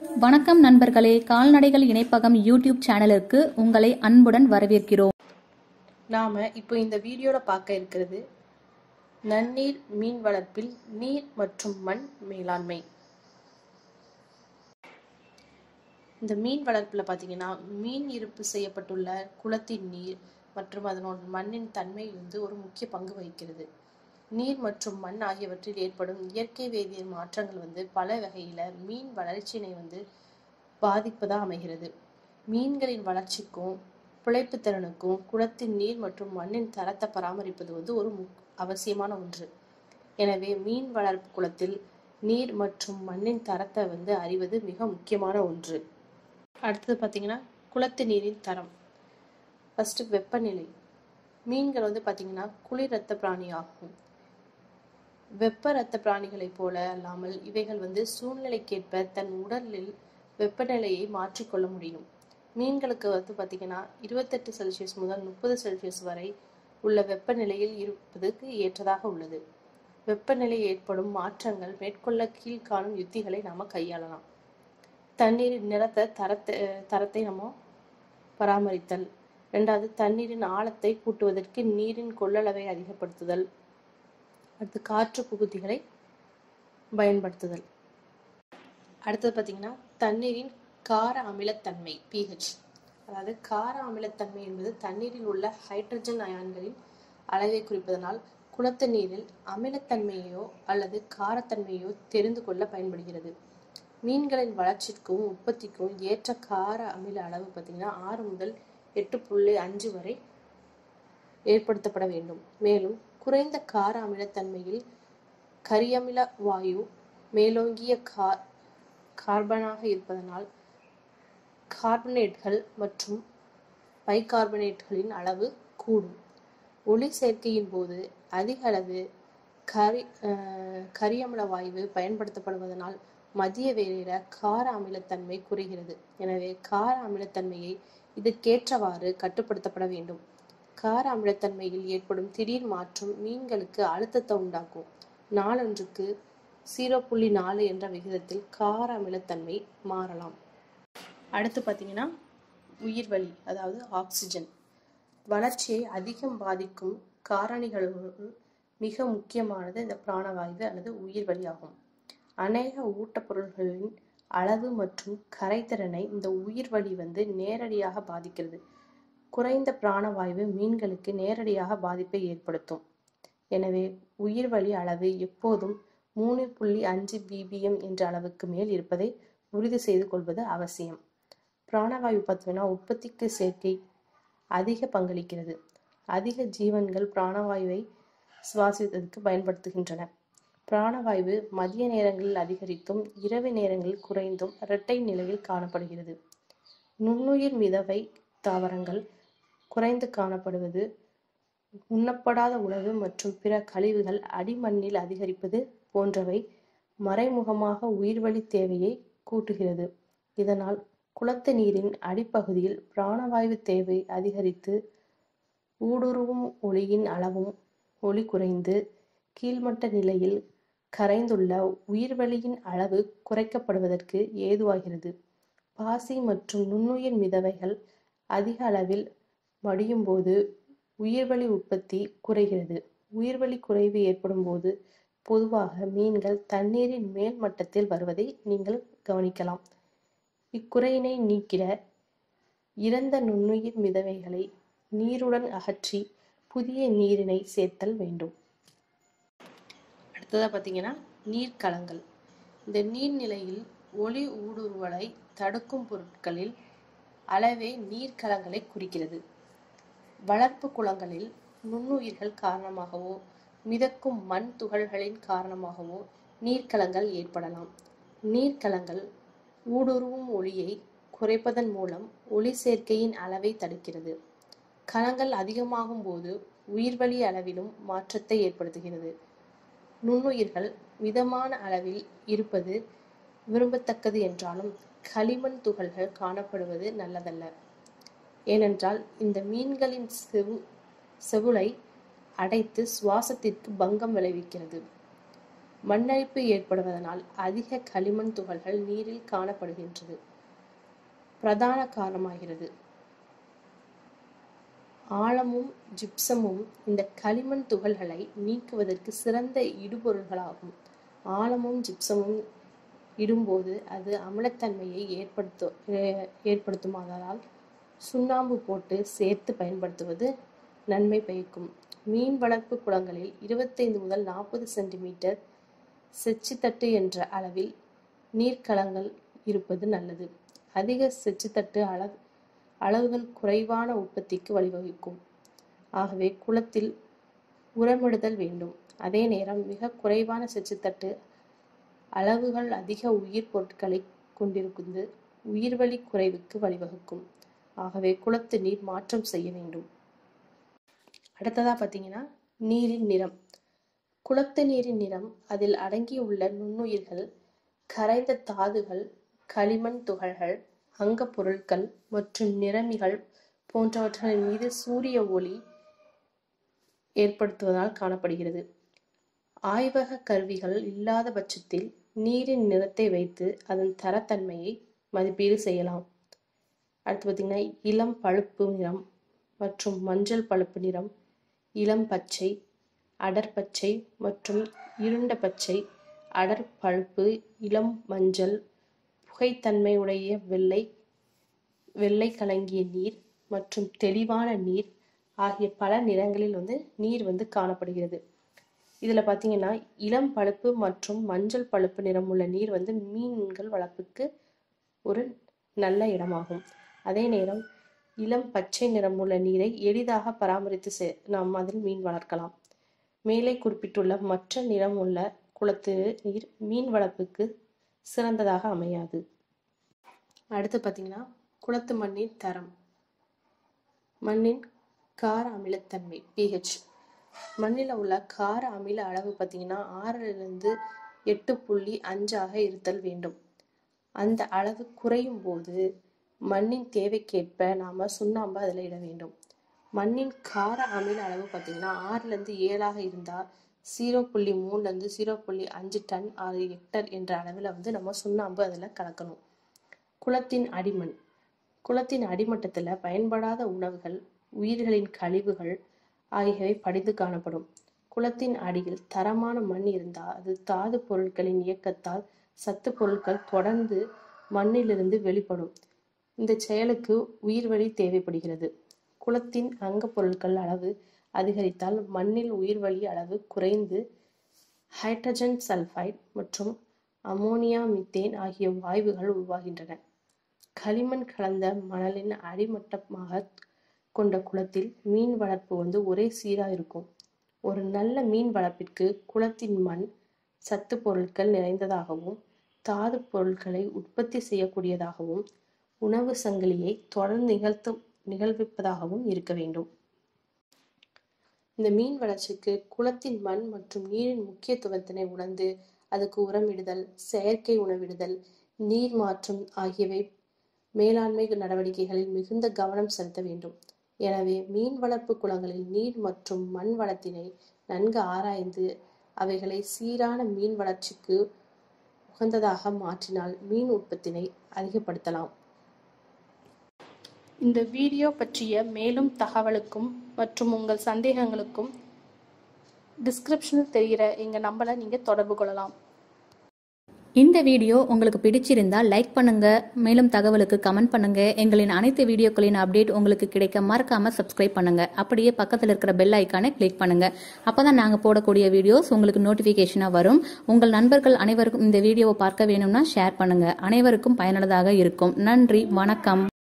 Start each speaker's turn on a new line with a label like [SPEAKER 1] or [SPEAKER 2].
[SPEAKER 1] வணக்கம் நண்பர்களே கால்நடைகள் இணைப்பகம் யூடியூப் சேனலுக்கு உங்களை அன்புடன் வரவேற்கிறோம்
[SPEAKER 2] நாம் இப்போ இந்த வீடியோவில் பார்க்க இருக்கிறது நன்னீர் மீன் வளர்ப்பில் நீர் மற்றும் மண் மேலாண்மை இந்த மீன் வளர்ப்பில் பார்த்தீங்கன்னா மீன் இருப்பு செய்யப்பட்டுள்ள குளத்தின் நீர் மற்றும் அதனோட மண்ணின் தன்மை வந்து ஒரு முக்கிய பங்கு வகிக்கிறது நீர் மற்றும் மண் ஆகியவற்றில் ஏற்படும் இயற்கை வேதியியல் மாற்றங்கள் வந்து பல வகையில் மீன் வளர்ச்சியினை வந்து பாதிப்பதாக அமைகிறது மீன்களின் வளர்ச்சிக்கும் பிழைப்பு திறனுக்கும் குளத்தின் நீர் மற்றும் மண்ணின் தரத்தை பராமரிப்பது வந்து ஒரு முக் அவசியமான ஒன்று எனவே மீன் வளர்ப்பு குளத்தில் நீர் மற்றும் மண்ணின் தரத்தை வந்து அறிவது மிக முக்கியமான ஒன்று அடுத்தது பார்த்தீங்கன்னா குளத்து நீரின் தரம் ஃபஸ்ட்டு வெப்பநிலை மீன்கள் வந்து பார்த்தீங்கன்னா குளிர் இரத்த பிராணி ஆகும் வெப்ப இரத்த பிராணிகளைப் போல அல்லாமல் இவைகள் வந்து சூழ்நிலைக்கேற்ப தன் உடலில் வெப்பநிலையை மாற்றிக்கொள்ள முடியும் மீன்களுக்கு வந்து பார்த்தீங்கன்னா இருபத்தெட்டு செல்சியஸ் முதல் முப்பது செல்சியஸ் வரை உள்ள வெப்பநிலையில் இருப்பதற்கு ஏற்றதாக உள்ளது வெப்பநிலை ஏற்படும் மாற்றங்கள் மேற்கொள்ள கீழ்காணும் யுத்திகளை நாம கையாளலாம் தண்ணீரின் நிறத்தை தரத்தை தரத்தை நம்ம பராமரித்தல் ரெண்டாவது தண்ணீரின் ஆழத்தை கூட்டுவதற்கு நீரின் கொள்ளளவை அதிகப்படுத்துதல் அடுத்து காற்று புகுதிகளை பயன்படுத்துதல் அடுத்தது பார்த்தீங்கன்னா தண்ணீரின் கார அமிலத்தன்மை பிஹெச் அதாவது கார அமிலத்தன்மை என்பது தண்ணீரில் உள்ள ஹைட்ரஜன் அயான்களின் அளவை குறிப்பதனால் குளத்து நீரில் அமிலத்தன்மையோ அல்லது காரத்தன்மையோ தெரிந்து கொள்ள பயன்படுகிறது மீன்களின் வளர்ச்சிக்கும் உற்பத்திக்கும் ஏற்ற கார அமில அளவு பார்த்தீங்கன்னா ஆறு முதல் எட்டு புள்ளி அஞ்சு வரை ஏற்படுத்தப்பட வேண்டும் மேலும் குறைந்த கார அமிலத்தன்மையில் கரியமில வாயு மேலோங்கிய கா கார்பனாக இருப்பதனால் கார்பனேட்கள் மற்றும் பைகார்பனேட்களின் அளவு கூடும் ஒளி சேர்க்கையின் போது அதிக அளவு கரி கரியமில வாயு பயன்படுத்தப்படுவதனால் மதிய வேளையில கார அமிலத்தன்மை குறைகிறது எனவே கார அமிலத்தன்மையை இதற்கேற்றவாறு கட்டுப்படுத்தப்பட வேண்டும் கார அமிலத்தன்மையில் ஏற்படும் திடீர் மாற்றம் மீன்களுக்கு அழுத்தத்தை உண்டாக்கும் நாளொன்றுக்கு ஜீரோ புள்ளி நாலு என்ற விகிதத்தில் கார அமிலத்தன்மை மாறலாம் அடுத்து பார்த்தீங்கன்னா உயிர்வளி அதாவது ஆக்சிஜன் வளர்ச்சியை அதிகம் பாதிக்கும் காரணிகளுள் மிக முக்கியமானது இந்த பிராணவாயு அல்லது உயிர்வளி ஆகும் அநேக ஊட்டப்பொருள்களின் அளவு மற்றும் கரைதிறனை இந்த உயிர்வளி வந்து நேரடியாக பாதிக்கிறது குறைந்த பிராணவாயு மீன்களுக்கு நேரடியாக பாதிப்பை ஏற்படுத்தும் எனவே உயிர்வளி அளவு எப்போதும் மூணு புள்ளி அஞ்சு பிபிஎம் என்ற அளவுக்கு மேல் இருப்பதை உறுதி செய்து கொள்வது அவசியம் பிராணவாயு பார்த்தீங்கன்னா உற்பத்திக்கு சேர்க்கை அதிக பங்களிக்கிறது அதிக ஜீவன்கள் பிராணவாயுவை சுவாசிப்பதற்கு பயன்படுத்துகின்றன பிராணவாயு மதிய நேரங்களில் அதிகரித்தும் இரவு நேரங்களில் குறைந்தும் இரட்டை நிலையில் காணப்படுகிறது நுண்ணுயிர் மிதவை தாவரங்கள் குறைந்து காணப்படுவது உண்ணப்படாத உணவு மற்றும் பிற கழிவுகள் அடிமண்ணில் அதிகரிப்பது போன்றவை மறைமுகமாக உயிர்வழி தேவையை கூட்டுகிறது இதனால் குளத்து நீரின் அடிப்பகுதியில் பிராணவாயு தேவை அதிகரித்து ஊடுருவும் ஒளியின் அளவும் ஒளி குறைந்து கீழ்மட்ட நிலையில் கரைந்துள்ள உயிர்வளியின் அளவு குறைக்கப்படுவதற்கு ஏதுவாகிறது பாசி மற்றும் நுண்ணுயிர் மிதவைகள் அதிக அளவில் மடியும் போது உயிர்வளி உற்பத்தி குறைகிறது உயிர்வளி குறைவு ஏற்படும் போது பொதுவாக மீன்கள் தண்ணீரின் மேல் மட்டத்தில் வருவதை நீங்கள் கவனிக்கலாம் இக்குறையினை நீக்கிட இறந்த நுண்ணுயிர் மிதவைகளை நீருடன் அகற்றி புதிய நீரினை சேர்த்தல் வேண்டும் அடுத்ததாக பார்த்தீங்கன்னா நீர்க்கலங்கள் இந்த நீர்நிலையில் ஒளி ஊடுருவலை தடுக்கும் பொருட்களில் அளவே நீர்க்கலங்களை குறிக்கிறது வளர்ப்பு குளங்களில் நுண்ணுயிர்கள் காரணமாகவோ மிதக்கும் மண் துகள்களின் காரணமாகவோ நீர்க்கலங்கள் ஏற்படலாம் நீர்க்கலங்கள் ஊடுருவும் ஒளியை குறைப்பதன் மூலம் ஒளி சேர்க்கையின் அளவை தடுக்கிறது கலங்கள் அதிகமாகும் போது உயிர்வழி அளவிலும் மாற்றத்தை ஏற்படுத்துகிறது நுண்ணுயிர்கள் மிதமான அளவில் இருப்பது விரும்பத்தக்கது என்றாலும் களிமண் துகள்கள் காணப்படுவது நல்லதல்ல ஏனென்றால் இந்த மீன்களின் செவு செவுளை அடைத்து சுவாசத்திற்கு பங்கம் விளைவிக்கிறது மண்ணரிப்பு ஏற்படுவதனால் அதிக களிமண் துகள்கள் நீரில் காணப்படுகின்றது பிரதான காரணமாகிறது ஆழமும் ஜிப்சமும் இந்த களிமண் துகள்களை நீக்குவதற்கு சிறந்த இடுபொருள்களாகும் ஆழமும் ஜிப்சமும் இடும்போது அது அமிலத்தன்மையை ஏற்படுத்த ஏற்படுத்துமாதலால் சுண்ணாம்பு போட்டு சேர்த்து பயன்படுத்துவது நன்மை பயக்கும் மீன் வளர்ப்பு குளங்களில் இருபத்தைந்து முதல் நாற்பது சென்டிமீட்டர் செச்சித்தட்டு என்ற அளவில் நீர்க்கலங்கள் இருப்பது நல்லது அதிக செச்சித்தட்டு அளவு அளவுகள் குறைவான உற்பத்திக்கு வழிவகுக்கும் ஆகவே குளத்தில் உரமிடுதல் வேண்டும் அதே நேரம் மிக குறைவான செச்சுத்தட்டு அளவுகள் அதிக உயிர் பொருட்களை கொண்டிருக்குது உயிர்வழி குறைவுக்கு வழிவகுக்கும் ஆகவே குளத்து நீர் மாற்றம் செய்ய வேண்டும் அடுத்ததா பார்த்தீங்கன்னா நீரின் நிறம் குளத்து நீரின் நிறம் அதில் அடங்கியுள்ள நுண்ணுயிர்கள் கரைந்த தாதுகள் களிமண் துகள்கள் அங்க பொருட்கள் மற்றும் நிறமிகள் போன்றவற்றின் மீது சூரிய ஒளி ஏற்படுத்துவதால் காணப்படுகிறது ஆய்வக கருவிகள் இல்லாத பட்சத்தில் நீரின் நிறத்தை வைத்து அதன் தரத்தன்மையை மதிப்பீடு செய்யலாம் அடுத்து பார்த்தீங்கன்னா இளம் பழுப்பு நிறம் மற்றும் மஞ்சள் பழுப்பு நிறம் இளம் பச்சை அடர் பச்சை மற்றும் இருண்ட பச்சை அடர் பழுப்பு இளம் மஞ்சள் புகைத்தன்மையுடைய வெள்ளை வெள்ளை கலங்கிய நீர் மற்றும் தெளிவான நீர் ஆகிய பல நிறங்களில் வந்து நீர் வந்து காணப்படுகிறது இதில் பார்த்தீங்கன்னா இளம் பழுப்பு மற்றும் மஞ்சள் பழுப்பு நிறம் உள்ள நீர் வந்து மீன்கள் வளர்ப்புக்கு ஒரு நல்ல இடமாகும் அதே நேரம் இளம் பச்சை நிறம் உள்ள நீரை எளிதாக பராமரித்து செ நாம் அதில் மீன் வளர்க்கலாம் மேலே குறிப்பிட்டுள்ள மற்ற நிறம் உள்ள குளத்து நீர் மீன் வளர்ப்புக்கு சிறந்ததாக அமையாது அடுத்து பார்த்தீங்கன்னா குளத்து மண்ணின் தரம் மண்ணின் கார அமிலத்தன்மை பிஹெச் மண்ணில் உள்ள கார அமில அளவு பார்த்தீங்கன்னா ஆறிலிருந்து எட்டு புள்ளி அஞ்சாக இருத்தல் வேண்டும் அந்த அளவு குறையும் போது மண்ணின் தேவைக்கேற்ப நாம சுண்ணாம்பு அதில் இட வேண்டும் மண்ணின் கார அமில அளவு பார்த்தீங்கன்னா ஆறுலேருந்து ஏழாக இருந்தால் ஜீரோ புள்ளி மூணுலேருந்து ஜீரோ புள்ளி அஞ்சு டன் ஆறு ஹெக்டர் என்ற அளவில் வந்து நம்ம சுண்ணாம்பு அதில் கலக்கணும் குளத்தின் அடிமண் குளத்தின் அடிமட்டத்தில் பயன்படாத உணவுகள் உயிர்களின் கழிவுகள் ஆகியவை படிந்து காணப்படும் குளத்தின் அடியில் தரமான மண் இருந்தால் அது தாது பொருட்களின் இயக்கத்தால் சத்து பொருட்கள் தொடர்ந்து மண்ணிலிருந்து வெளிப்படும் இந்த செயலுக்கு உயிர்வழி தேவைப்படுகிறது குளத்தின் அங்க பொருட்கள் அளவு அதிகரித்தால் மண்ணில் உயிர்வழி அளவு குறைந்து ஹைட்ரஜன் சல்ஃபைட் மற்றும் அமோனியா மித்தேன் ஆகிய வாயுகள் உருவாகின்றன களிமண் கலந்த மணலின் அடிமட்டமாக கொண்ட குளத்தில் மீன் வளர்ப்பு வந்து ஒரே சீராக இருக்கும் ஒரு நல்ல மீன் வளர்ப்பிற்கு குளத்தின் மண் சத்து பொருட்கள் நிறைந்ததாகவும் தாது பொருட்களை உற்பத்தி செய்யக்கூடியதாகவும் உணவு சங்கிலியை தொடர்ந்து நிகழ்த்தும் நிகழ்விப்பதாகவும் இருக்க வேண்டும் இந்த மீன் வளர்ச்சிக்கு குளத்தின் மண் மற்றும் நீரின் முக்கியத்துவத்தினை உணர்ந்து அதுக்கு உரமிடுதல் செயற்கை உணவிடுதல் நீர் மாற்றம் ஆகியவை மேலாண்மை நடவடிக்கைகளில் மிகுந்த கவனம் செலுத்த வேண்டும் எனவே மீன் வளர்ப்பு குளங்களில் நீர் மற்றும் மண் வளத்தினை நன்கு ஆராய்ந்து அவைகளை சீரான மீன் வளர்ச்சிக்கு உகந்ததாக மாற்றினால் மீன் உற்பத்தினை அதிகப்படுத்தலாம் இந்த வீடியோ பற்றிய மேலும் தகவலுக்கும் மற்றும் உங்கள் சந்தேகங்களுக்கும் டிஸ்கிரிப்ஷனில் தெரிகிற எங்கள் நம்பரை நீங்கள் தொடர்பு கொள்ளலாம்
[SPEAKER 1] இந்த வீடியோ உங்களுக்கு பிடிச்சிருந்தா லைக் பண்ணுங்க மேலும் தகவலுக்கு கமெண்ட் பண்ணுங்க எங்களின் அனைத்து வீடியோக்களின் அப்டேட் உங்களுக்கு கிடைக்க மறக்காம சப்ஸ்கிரைப் பண்ணுங்க அப்படியே பக்கத்தில் இருக்கிற பெல் ஐக்கானை கிளிக் பண்ணுங்க அப்பதான் நாங்க போடக்கூடிய வீடியோஸ் உங்களுக்கு நோட்டிபிகேஷனா வரும் உங்கள் நண்பர்கள் அனைவருக்கும் இந்த வீடியோவை பார்க்க வேணும்னா ஷேர் பண்ணுங்க அனைவருக்கும் பயனுள்ளதாக இருக்கும் நன்றி வணக்கம்